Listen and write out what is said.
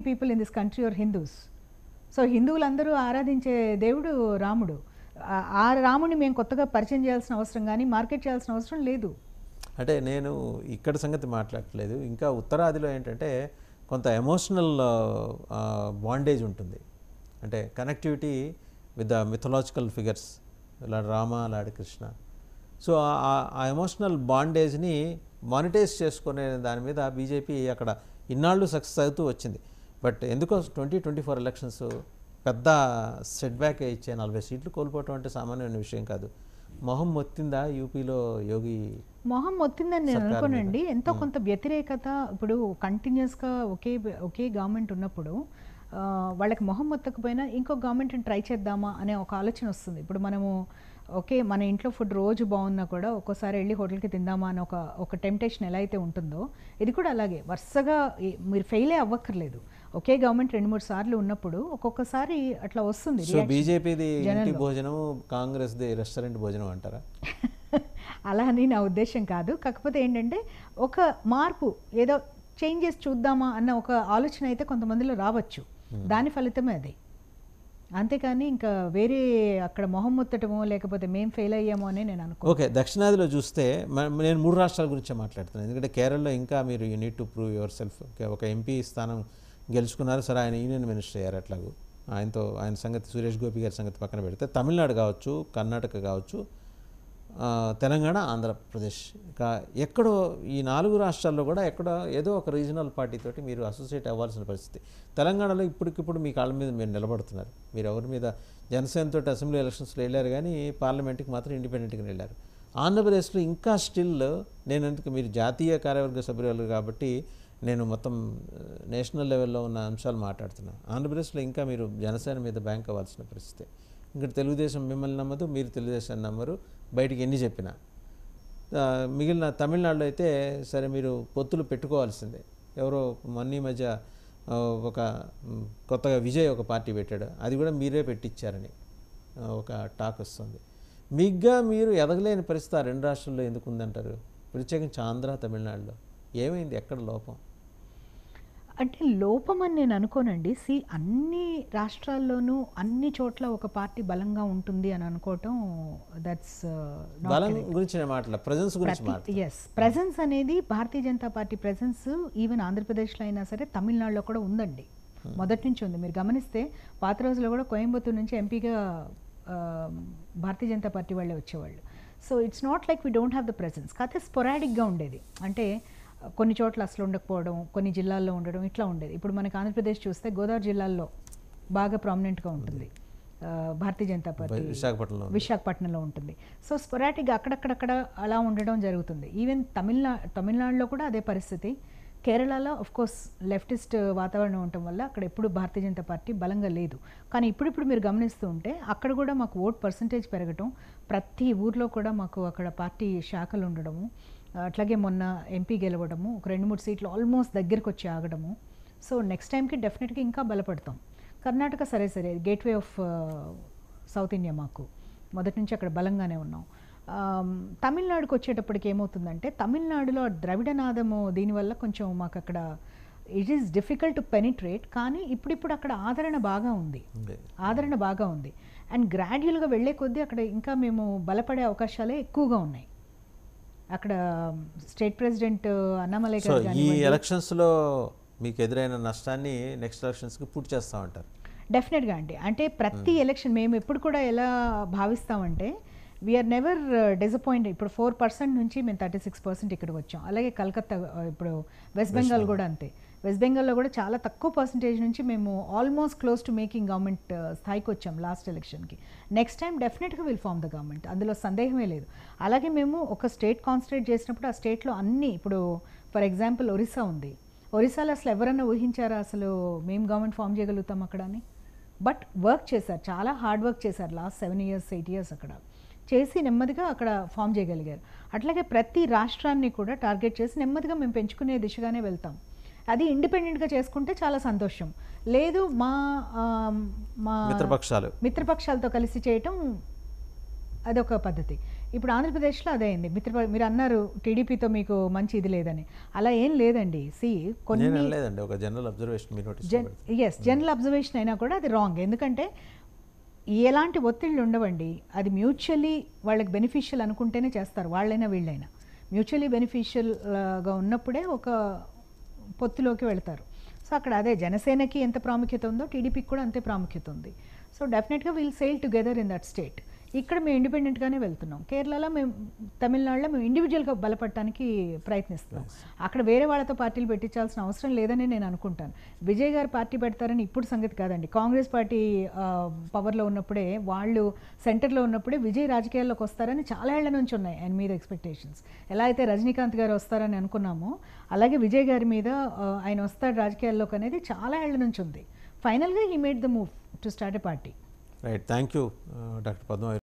People in this country are Hindus so హిందువులందరూ ఆరాధించే దేవుడు రాముడు ఆ- ఆ రాముడిని మేము కొత్తగా పరిచయం చేయాల్సిన అవసరం కానీ మార్కెట్ చేయాల్సిన అవసరం లేదు అంటే నేను ఇక్కడ సంగతి మాట్లాడట్లేదు ఇంకా ఉత్తరాదిలో ఏంటంటే కొంత ఎమోషనల్ బాండేజ్ ఉంటుంది అంటే connectivity with the mythological figures ఇలా రామ లాడి కృష్ణ సో ఆ ఎమోషనల్ బాండేజ్ని మానిటైజ్ చేసుకునే దాని మీద బీజేపీ అక్కడ ఇన్నాళ్ళు సక్సెస్ అవుతూ వచ్చింది బట్ ఎందుకో ట్వంటీ ట్వంటీ ఫోర్ ఎలక్షన్స్ పెద్ద సెట్ బ్యాక్ ఇచ్చే నలభై సీట్లు కోల్పోవటం అంటే సామాన్యమైన విషయం కాదు మొహం మొత్తిందా యూపీలో యోగి మొహం మొత్తిందని నేను సర్కారు అనుకోనండి ఎంతో కొంత వ్యతిరేకత ఇప్పుడు కంటిన్యూస్గా ఒకే ఒకే గవర్నమెంట్ ఉన్నప్పుడు ఆ, వాళ్ళకి మొహం మొత్తకపోయినా ఇంకో గవర్నమెంట్ని ట్రై చేద్దామా అనే ఒక ఆలోచన వస్తుంది ఇప్పుడు మనము ఓకే మన ఇంట్లో ఫుడ్ రోజు బాగున్నా కూడా ఒక్కోసారి వెళ్ళి హోటల్కి తిందామా అని ఒక ఒక టెంప్టేషన్ ఎలా అయితే ఉంటుందో ఇది కూడా అలాగే వరుసగా ఈ- మీరు ఫెయిలే అవ్వక్కర్లేదు ఒకే గవర్నమెంట్ రెండు మూడు సార్లు ఉన్నప్పుడు ఒక్కొక్కసారి అట్లా వస్తుంది సో reaction. బీజేపీది ఇంటి జనంలో. భోజనం కాంగ్రెస్ది రెస్టారెంట్ భోజనం అంటారా అలా అని నా ఉద్దేశం కాదు కాకపోతే ఏంటంటే ఒక మార్పు ఏదో చేంజెస్ చూద్దామా అన్న ఒక ఆలోచన అయితే కొంతమందిలో రావచ్చు దాని ఫలితమే అది అంతేకాని ఇంకా వేరే అక్కడ మొహం ముత్తటమో లేకపోతే మేం ఫెయిల్ అయ్యామో అని నేను అనుకో ఓకే దక్షిణాదిలో చూస్తే మ- నేను మూడు రాష్ట్రాల గురించే మాట్లాడుతున్నాను ఎందుకంటే కేరళలో ఇంకా మీరు you need to prove yourself ఒక ఎంపీ స్థానం గెలుచుకున్నారు సరే ఆయన యూనియన్ మినిస్టర్ అయ్యారు అట్లాగూ ఆయనతో ఆయన సంగతి సురేష్ గోపి గారి సంగతి పక్కన పెడితే తమిళనాడు కావచ్చు కర్ణాటక కావచ్చు ఆ, తెలంగాణ ఆంధ్రప్రదేశ్ ఇంకా ఎక్కడో ఈ నాలుగు రాష్ట్రాల్లో కూడా ఎక్కడో ఏదో ఒక రీజనల్ పార్టీ తోటి మీరు అసోసియేట్ అవ్వాల్సిన పరిస్థితి తెలంగాణలో ఇప్పటికిప్పుడు మీ కాళ్ళ మీద మీరు నిలబడుతున్నారు మీరు ఎవరి మీద జనసేనతో అసెంబ్లీ ఎలక్షన్స్లో వెళ్ళారు కానీ పార్లమెంట్కి మాత్రం ఇండిపెండెంట్గా వెళ్ళారు ఆంధ్రప్రదేశ్లో ఇంకా స్టిల్ నేను ఎందుకు మీరు జాతీయ కార్యవర్గ సభ్యులు కాబట్టి నేను మొత్తం ఆ, నేషనల్ లెవెల్లో ఉన్న అంశాలు మాట్లాడుతున్నాను ఆంధ్రప్రదేశ్లో ఇంకా మీరు జనసేన మీద బ్యాంక్ అవ్వాల్సిన పరిస్థితి ఇక్కడ తెలుగుదేశం మిమ్మల్ని నమ్మదు మీరు తెలుగుదేశం నమ్మరు బయటికి ఎన్ని చెప్పినా ఆ, మిగిలిన తమిళనాడులో అయితే సరే మీరు పొత్తులు పెట్టుకోవాల్సిందే ఎవరో మొన్న ఈ మధ్య ఆ, ఒక మ్, కొత్తగా విజయ్ ఒక పార్టీ పెట్టాడు అది కూడా మీరే పెట్టించారని ఆ, ఒక టాక్ వస్తుంది మీగ్గా మీరు ఎదగలేని పరిస్థితి ఆ రెండు రాష్ట్రాల్లో ఎందుకు ఉందంటారు ప్రత్యేకించి ఆంధ్ర తమిళనాడులో ఏమైంది ఎక్కడ లోపం అంటే లోపం అని నేను అనుకోనండి సి అన్ని రాష్ట్రాల్లోనూ అన్ని చోట్ల ఒక పార్టీ బలంగా ఉంటుంది అని అనుకోవటం దట్స్ బలం గురించి నేను మాట్లాడ ప్రజెన్స్ గురించి మాట్లాడ ఎస్ ప్రెజెన్స్ అనేది Bharatiya Janata Party presence even ఆంధ్రప్రదేశ్లో అయినా సరే తమిళనాడులో కూడా ఉందండి మొదటి నుంచి ఉంది మీరు గమనిస్తే పాత రోజుల్లో కూడా కోయంబత్తూరు నుంచి ఎంపీగా భారతీయ జనతా పార్టీ వాళ్ళే వచ్చేవాళ్ళు so it's not like we don't have the presence కాకపోతే స్పొరాడిక్గా ఉండేది అంటే ఆ, కొన్ని చోట్ల అసలు ఉండకపోవడం కొన్ని జిల్లాల్లో ఉండడం ఇట్లా ఉండేది ఇప్పుడు మనకి ఆంధ్రప్రదేశ్ చూస్తే గోదావరి జిల్లాల్లో బాగా ప్రామినెంట్గా ఉంటుంది ఆ, భారతీయ జనతా పార్టీ విశాఖపట్నంలో ఉంది. విశాఖపట్నంలో ఉంటుంది సో స్పొరాటిక్గా అక్కడక్కడక్కడ అలా ఉండడం జరుగుతుంది ఈవెన్ తమిళనా తమిళనాడులో కూడా అదే పరిస్థితి కేరళలో ఆఫ్ కోర్స్ లెఫ్టిస్ట్ వాతావరణం ఉండటం వల్ల అక్కడ ఎప్పుడు భారతీయ జనతా పార్టీ బలంగా లేదు కానీ ఇప్పుడిప్పుడు మీరు గమనిస్తూ ఉంటే అక్కడ కూడా మాకు ఓట్ పర్సంటేజ్ పెరగటం ప్రతి ఊర్లో కూడా మాకు అక్కడ పార్టీ శాఖలు ఉండడము అట్లాగే మొన్న ఎంపీ గెలవడము ఒక రెండు మూడు సీట్లు ఆల్మోస్ట్ దగ్గరికి వచ్చి ఆగడము సో నెక్స్ట్ టైంకి డెఫినెట్గా ఇంకా బలపడతాం కర్ణాటక సరే సరే గేట్వే ఆఫ్ సౌత్ ఇండియా మాకు మొదటి నుంచి అక్కడ బలంగానే ఉన్నాం ఆమ్, తమిళనాడుకి వచ్చేటప్పటికి ఏమవుతుందంటే తమిళనాడులో ద్రవిడనాదము దీనివల్ల కొంచెం మాకు అక్కడ it is difficult to penetrate కానీ ఇప్పుడిప్పుడు అక్కడ ఆదరణ బాగా ఉంది ఉంది. ఆదరణ బాగా ఉంది అండ్ గ్రాడ్యువల్గా వెళ్ళే కొద్దీ అక్కడ ఇంకా మేము బలపడే అవకాశాలే ఎక్కువగా ఉన్నాయి అక్కడ స్టేట్ ప్రెసిడెంట్ అన్నామలై సో గారు ఈ కానివ్వండి, ఎలక్షన్స్లో మీకు ఎదురైన నష్టాన్ని నెక్స్ట్ ఎలక్షన్స్కి పూర్తి చేస్తామంటారు డెఫినెట్గా అండి అంటే ప్రతి ఎలక్షన్ మేము ఎప్పుడు కూడా ఎలా భావిస్తామంటే వీఆర్ నెవర్ డిసప్పాయింట్ ఇప్పుడు ఫోర్ పర్సెంట్ నుంచి మేము థర్టీ సిక్స్ పర్సెంట్ ఇక్కడికి వచ్చాం అలాగే కలకత్తా ఆ, ఇప్పుడు వెస్ట్ బెంగాల్ కూడా అంతే వెస్ట్ బెంగాల్లో కూడా చాలా తక్కువ పర్సంటేజ్ నుంచి మేము almost close to making government స్థాయికి వచ్చాం లాస్ట్ ఎలక్షన్కి నెక్స్ట్ టైం డెఫినెట్గా విల్ ఫార్మ్ ద గవర్నమెంట్ అందులో సందేహమే లేదు అలాగే మేము ఒక స్టేట్ కాన్సన్ట్రేట్ చేసినప్పుడు ఆ స్టేట్లో అన్ని ఇప్పుడు ఫర్ ఎగ్జాంపుల్ ఒరిస్సా ఉంది ఒరిస్సాలో అసలు ఎవరన్నా ఊహించారా అసలు మేము గవర్నమెంట్ ఫామ్ చేయగలుగుతాం అక్కడ అని బట్ వర్క్ చేశారు చాలా హార్డ్ వర్క్ చేశారు last seven years eight years అక్కడ చేసి నెమ్మదిగా అక్కడ ఫామ్ చేయగలిగారు అట్లాగే ప్రతి రాష్ట్రాన్ని కూడా టార్గెట్ చేసి నెమ్మదిగా మేము పెంచుకునే దిశగానే వెళ్తాం అది ఇండిపెండెంట్గా చేసుకుంటే చాలా సంతోషం లేదు మా ఆ, మా మిత్రపక్షాలు మిత్రపక్షాలతో కలిసి చేయటం అదొక పద్ధతి ఇప్పుడు ఆంధ్రప్రదేశ్లో అదే అయింది మిత్ర మీరు అన్నారు టీడీపీతో మీకు మంచి ఇది లేదని అలా ఏం లేదండి సి కొన్ని నేను అనలేదండి ఒక జనరల్ అబ్జర్వేషన్ మీ నోటీస్ జన్ ఎస్ జనరల్ అబ్జర్వేషన్ అయినా కూడా అది రాంగ్ ఎందుకంటే ఎలాంటి ఒత్తిళ్ళు ఉండవండి అది మ్యూచువల్లీ వాళ్ళకి బెనిఫిషియల్ అనుకుంటేనే చేస్తారు వాళ్ళైనా వీళ్ళైనా మ్యూచువల్లీ బెనిఫిషియల్గా ఉన్నప్పుడే ఒక పొత్తులోకి వెళ్తారు సో అక్కడ అదే జనసేనకి ఎంత ప్రాముఖ్యత ఉందో టీడీపీకి కూడా అంతే ప్రాముఖ్యత ఉంది సో డెఫినెట్గా will sail together in that state ఇక్కడ మేము ఇండిపెండెంట్గానే వెళ్తున్నాం కేరళలో మేము తమిళనాడులో మేము ఇండివిజువల్గా బలపడటానికి ప్రయత్నిస్తున్నాం అక్కడ వేరే వాళ్ళతో పార్టీలు పెట్టించాల్సిన అవసరం లేదని నేను అనుకుంటాను విజయ్ గారు పార్టీ పెడతారని ఇప్పుడు సంగతి కాదండి కాంగ్రెస్ పార్టీ ఆ, పవర్లో ఉన్నప్పుడే వాళ్ళు సెంటర్లో ఉన్నప్పుడే విజయ్ రాజకీయాల్లోకి వస్తారని చాలా ఏళ్ల నుంచి ఉన్నాయి ఆయన మీద ఎక్స్పెక్టేషన్స్ ఎలా అయితే రజనీకాంత్ గారు వస్తారని అనుకున్నామో అలాగే విజయ్ గారి మీద ఆ, ఆయన వస్తాడు రాజకీయాల్లోకి అనేది చాలా ఏళ్ల నుంచి ఉంది ఫైనల్గా he made the move to start a party right thank you doctor Padma